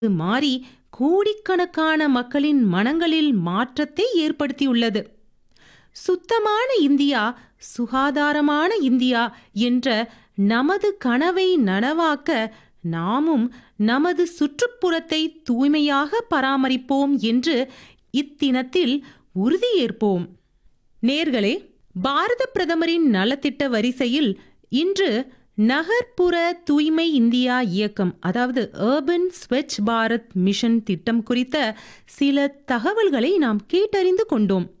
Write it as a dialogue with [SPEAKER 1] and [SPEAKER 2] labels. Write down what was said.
[SPEAKER 1] மாறி கோடிக்கணக்கான மக்களின் மனங்களில் மாற்றத்தை ஏற்படுத்தியுள்ளது சுத்தமான இந்தியா சுகாதாரமான இந்தியா என்ற நமது கனவை நனவாக்க நாமும் நமது சுற்றுப்புறத்தை தூய்மையாக பராமரிப்போம் என்று இத்தினத்தில் உறுதியேற்போம் நேர்களே பாரத பிரதமரின் நலத்திட்ட வரிசையில் இன்று நகர்ப்புற தூய்மை இந்தியா இயக்கம் அதாவது அர்பன் ஸ்வச் பாரத் மிஷன் திட்டம் குறித்த சில தகவல்களை நாம் கேட்டறிந்து கொண்டோம்